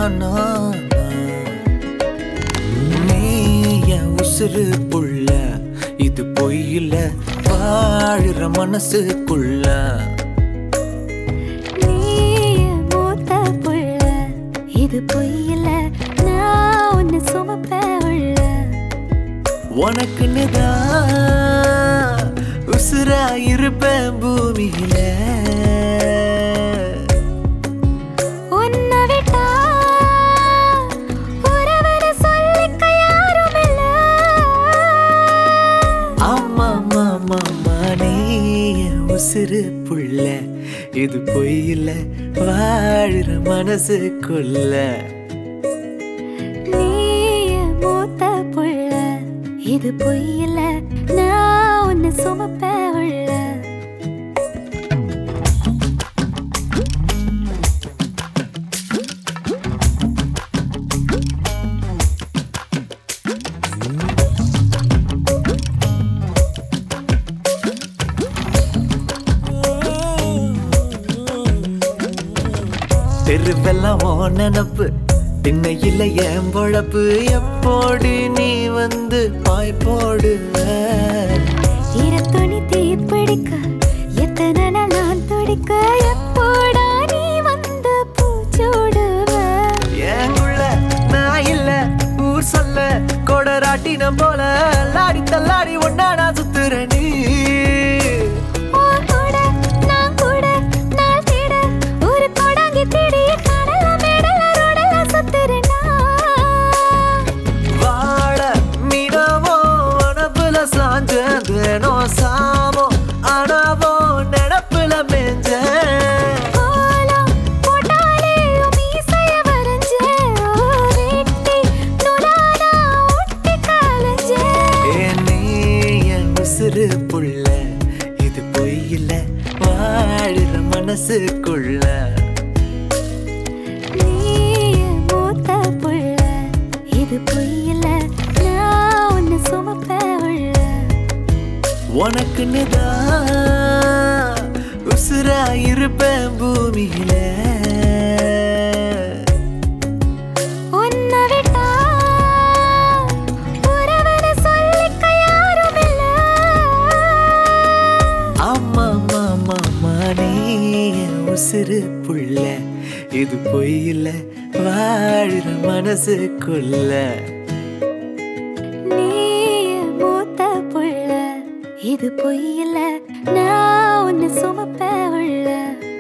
நான் நீ என் உசுறு புள்ள இது பொய்யில வாழுற மனசுக்குள்ள நீ என் மூத்த புள்ள இது பொய்யில்ல நான் உன்னை சுமப்ப உள்ள உனக்குன்னு தான் உசுரா இருப்பேன் பூமியில உன்னை விட்டா உறவன சொல்லிக்க யாரும் இல்ல ஆமா மாமா நீ என் உசுறு புள்ள இது பொய்யில வாழுற மனசுக்குள்ள நீ என் மூத்த புள்ள இது பொய்யில்ல நான் உன்னை சுமப்ப உள்ள தெருவெல்லாம் ஓ நினப்பு திண்ணையில என் பொழப்பு எப்போடு நீ வந்து பாய் போடுவ ஈரத்துணி தீப்பிடிக்க எத்தனை நாள் நான் துடிக்க எப்போடா நீ வந்து பூச்சூடுவ ஏங்குள்ள நான் இல்ல ஊர் சொல்ல கொடராட்டினம் போல லாடி தள்ளாடி ஒன்னா நான் சுத்துற நீ உன் கூட நான் கூட நாள் தேட ஒரு கொடாங்கி தேடி கடல மேடல ரோடல சுத்துறேனா வாழ மீனவோ வனப்புல சாஞ்சேனோ சாமோ ஆனாவோ நடப்புல மேஞ்சேன் கோலம் போட்டாலே உன் மீசைய வரைஞ்சே. வெட்டி நூலானா ஒட்டி கலைஞ்சே. ஏன் நீ என் உசுறு புள்ள இது பொய்யில்ல வாழுற மனசுக்குள்ள நீ என் மூத்த புள்ள, இது பொய்யில்ல, நான் உன்னை சுமப்ப உள்ள. உனக்குன்னு தான் உசுரா இருப்பேன் பூமியில உன்னை விட்டா உறவன சொல்லிக்க யாரும் இல்ல. ஆமா மாமா நீ என் உசுறு புள்ள இது பொய்யில்ல வாழுற மனசுக்குள்ள நீ என் மூத்த புள்ள, இது பொய்யில்ல நான் உன்னை சுமப்ப உள்ள